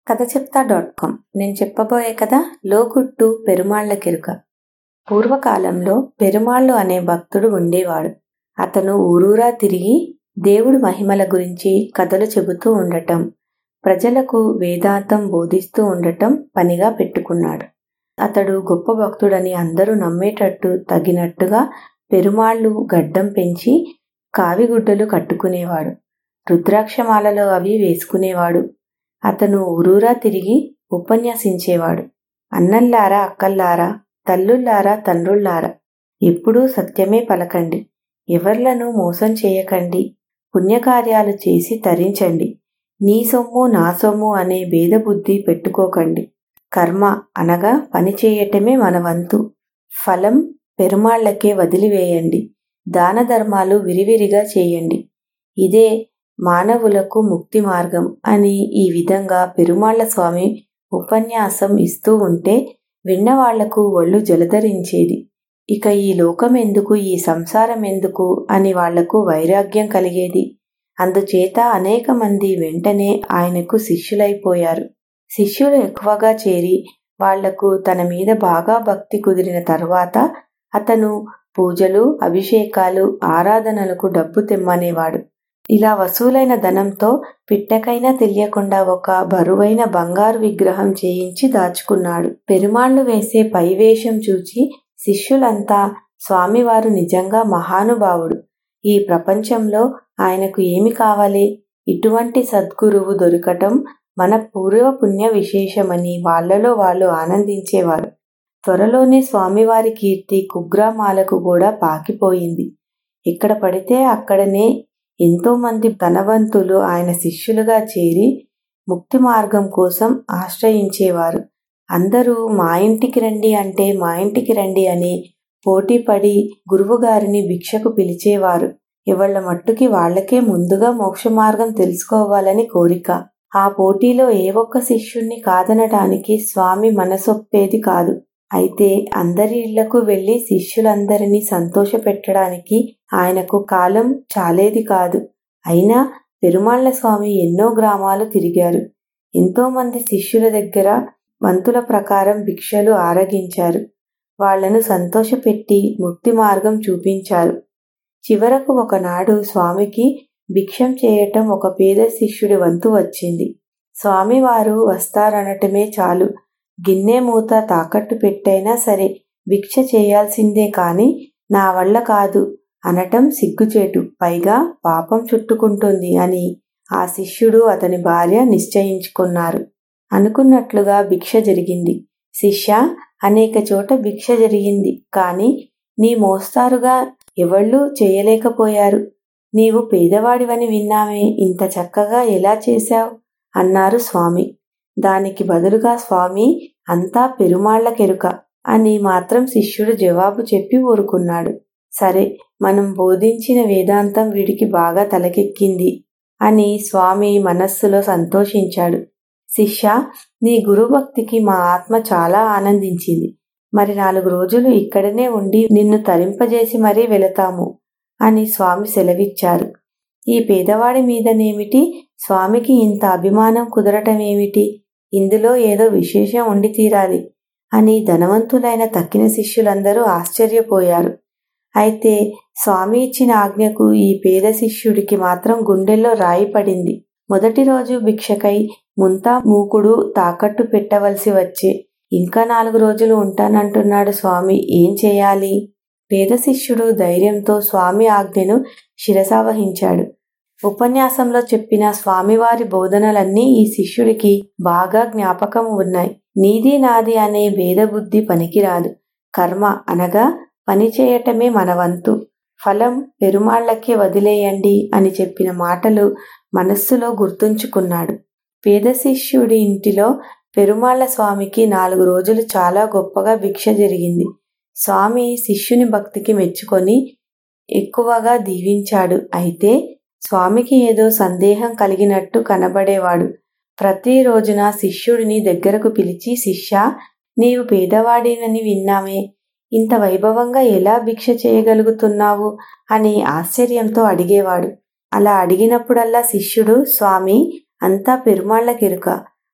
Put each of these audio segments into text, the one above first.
కథ చెప్తా dot com నేను చెప్పబోయే కథ లోగుట్టు పెరుమాళ్ల కెరుక పూర్వకాలంలో పెరుమాళ్ళు అనే భక్తుడు ఉండేవాడు అతను ఊరూరా తిరిగి దేవుడి మహిమల గురించి కథలు చెబుతూ ఉండటం ప్రజలకు వేదాంతం బోధిస్తూ ఉండటం పనిగా పెట్టుకున్నాడు అతడు గొప్ప భక్తుడని అందరూ నమ్మేటట్టు తగినట్టుగా పెరుమాళ్ళు గడ్డం పెంచి కావిగుడ్డలు కట్టుకునేవాడు రుద్రాక్షమాలలో అవి వేసుకునేవాడు అతను ఊరూరా తిరిగి ఉపన్యసించేవాడు అన్నల్లారా అక్కల్లారా తల్లుల్లారా తండ్రుల్లారా ఎప్పుడూ సత్యమే పలకండి ఎవర్లను మోసం చేయకండి పుణ్యకార్యాలు చేసి తరించండి నీ సొమ్ము నా సొమ్ము అనే భేదబుద్ధి పెట్టుకోకండి కర్మ అనగా పని చేయటమే మన వంతు ఫలం పెరుమాళ్లకే వదిలివేయండి దాన ధర్మాలు విరివిరిగా చేయండి ఇదే మానవులకు ముక్తి మార్గం అని ఈ విధంగా పెరుమాళ్ల స్వామి ఉపన్యాసం ఇస్తూ ఉంటే విన్నవాళ్లకు ఒళ్ళు జలధరించేది ఇక ఈ లోకం ఎందుకు ఈ సంసారం ఎందుకు అని వాళ్లకు వైరాగ్యం కలిగేది అందుచేత అనేక మంది వెంటనే ఆయనకు శిష్యులైపోయారు శిష్యులు ఎక్కువగా చేరి వాళ్లకు తన మీద బాగా భక్తి కుదిరిన తరువాత అతను పూజలు అభిషేకాలు ఆరాధనలకు డబ్బు తెమ్మనేవాడు ఇలా వసూలైన ధనంతో పిట్టకైనా తెలియకుండా ఒక బరువైన బంగారు విగ్రహం చేయించి దాచుకున్నాడు పెరుమాళ్లు వేసే పైవేషం చూచి శిష్యులంతా స్వామివారు నిజంగా మహానుభావుడు ఈ ప్రపంచంలో ఆయనకు ఏమి కావాలి ఇటువంటి సద్గురువు దొరకటం మన పూర్వ పుణ్య విశేషమని వాళ్లలో వాళ్ళు ఆనందించేవారు త్వరలోనే స్వామివారి కీర్తి కుగ్రామాలకు కూడా పాకిపోయింది ఇక్కడ పడితే అక్కడనే ఎంతో మంది ధనవంతులు ఆయన శిష్యులుగా చేరి ముక్తి మార్గం కోసం ఆశ్రయించేవారు అందరూ మా ఇంటికి రండి అంటే మా ఇంటికి రండి అని పోటీపడి గురువుగారిని భిక్షకు పిలిచేవారు ఇవాళ్ల మట్టుకి వాళ్లకే ముందుగా మోక్ష మార్గం తెలుసుకోవాలని కోరిక ఆ పోటీలో ఏ ఒక్క శిష్యుణ్ణి కాదనటానికి స్వామి మనసొప్పేది కాదు అయితే అందరి ఇళ్లకు వెళ్లి శిష్యులందరినీ సంతోషపెట్టడానికి ఆయనకు కాలం చాలేది కాదు అయినా పెరుమాళ్ల స్వామి ఎన్నో గ్రామాలు తిరిగారు ఎంతో మంది శిష్యుల దగ్గర వంతుల ప్రకారం భిక్షలు ఆరగించారు వాళ్లను సంతోషపెట్టి ముక్తి మార్గం చూపించారు చివరకు ఒకనాడు స్వామికి భిక్షం చేయటం ఒక పేద శిష్యుడి వంతు వచ్చింది స్వామివారు వస్తారనటమే చాలు గిన్నె మూత తాకట్టు పెట్టైనా సరే భిక్ష చేయాల్సిందే కాని నా వల్ల కాదు అనటం సిగ్గుచేటు పైగా పాపం చుట్టుకుంటుంది అని ఆ శిష్యుడు అతని భార్య నిశ్చయించుకున్నారు అనుకున్నట్లుగా భిక్ష జరిగింది శిష్య అనేక చోట భిక్ష జరిగింది కాని నీ మోస్తారుగా ఎవళ్ళూ చేయలేకపోయారు నీవు పేదవాడివని విన్నామే ఇంత చక్కగా ఎలా చేశావు అన్నారు స్వామి దానికి బదులుగా స్వామి అంతా పెరుమాళ్లకెరుక అని మాత్రం శిష్యుడు జవాబు చెప్పి ఊరుకున్నాడు సరే మనం బోధించిన వేదాంతం వీడికి బాగా తలకెక్కింది అని స్వామి మనస్సులో సంతోషించాడు శిష్య నీ గురుభక్తికి మా ఆత్మ చాలా ఆనందించింది మరి నాలుగు రోజులు ఇక్కడనే ఉండి నిన్ను తరింపజేసి మరీ వెళతాము అని స్వామి సెలవిచ్చారు ఈ పేదవాడి మీదనేమిటి స్వామికి ఇంత అభిమానం కుదరటమేమిటి ఇందులో ఏదో విశేషం ఉండి తీరాలి అని ధనవంతులైన తక్కిన శిష్యులందరూ ఆశ్చర్యపోయారు అయితే స్వామి ఇచ్చిన ఆజ్ఞకు ఈ పేద శిష్యుడికి మాత్రం గుండెల్లో రాయి పడింది మొదటి రోజు భిక్షకై ముంతా మూకుడు తాకట్టు పెట్టవలసి వచ్చే ఇంకా నాలుగు రోజులు ఉంటానంటున్నాడు స్వామి ఏం చేయాలి పేద శిష్యుడు ధైర్యంతో స్వామి ఆజ్ఞను శిరసావహించాడు ఉపన్యాసంలో చెప్పిన స్వామివారి బోధనలన్నీ ఈ శిష్యుడికి బాగా జ్ఞాపకం ఉన్నాయి నీది నాది అనే భేదబుద్ధి పనికిరాదు కర్మ అనగా పని చేయటమే మన వంతు ఫలం పెరుమాళ్లకే వదిలేయండి అని చెప్పిన మాటలు మనస్సులో గుర్తుంచుకున్నాడు పేద శిష్యుడి ఇంటిలో పెరుమాళ్ల స్వామికి నాలుగు రోజులు చాలా గొప్పగా భిక్ష జరిగింది స్వామి శిష్యుని భక్తికి మెచ్చుకొని ఎక్కువగా దీవించాడు అయితే స్వామికి ఏదో సందేహం కలిగినట్టు కనబడేవాడు ప్రతి రోజున శిష్యుడిని దగ్గరకు పిలిచి శిష్య నీవు పేదవాడినని విన్నామే ఇంత వైభవంగా ఎలా భిక్ష చేయగలుగుతున్నావు అని ఆశ్చర్యంతో అడిగేవాడు అలా అడిగినప్పుడల్లా శిష్యుడు స్వామి అంతా పెరుమాళ్లకెరుక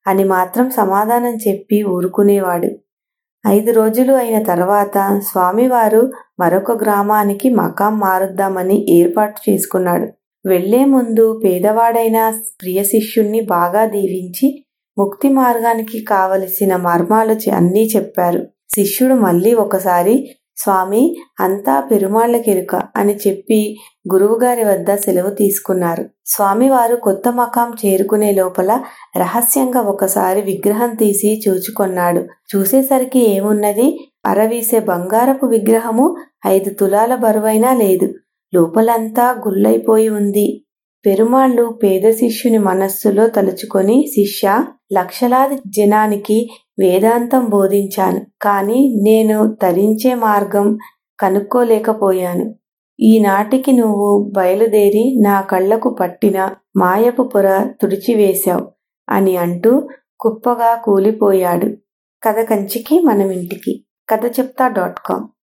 అని మాత్రం సమాధానం చెప్పి ఊరుకునేవాడు ఐదు రోజులు అయిన తర్వాత స్వామివారు మరొక గ్రామానికి మకాం మారుద్దామని ఏర్పాటు చేసుకున్నాడు వెళ్లే ముందు పేదవాడైన ప్రియ శిష్యుణ్ణి బాగా దీవించి ముక్తి మార్గానికి కావలసిన మర్మాలు అన్నీ చెప్పారు శిష్యుడు మళ్ళీ ఒకసారి స్వామి అంతా పెరుమాళ్లకెరుక అని చెప్పి గురువుగారి వద్ద సెలవు తీసుకున్నారు స్వామివారు కొత్త మకాం చేరుకునే లోపల రహస్యంగా ఒకసారి విగ్రహం తీసి చూచుకొన్నాడు చూసేసరికి ఏమున్నది అరవీసే బంగారపు విగ్రహము ఐదు తులాల బరువైనా లేదు లోపలంతా గుల్లైపోయి ఉంది పెరుమాళ్ళు పేద శిష్యుని మనస్సులో తలుచుకొని శిష్య లక్షలాది జనానికి వేదాంతం బోధించాను కానీ నేను తరించే మార్గం కనుక్కోలేకపోయాను ఈనాటికి నువ్వు బయలుదేరి నా కళ్లకు పట్టిన మాయపు పొర తుడిచివేశావు అని అంటూ కుప్పగా కూలిపోయాడు కథ కంచికి మనమింటికి కథ చెప్తా డాట్ కామ్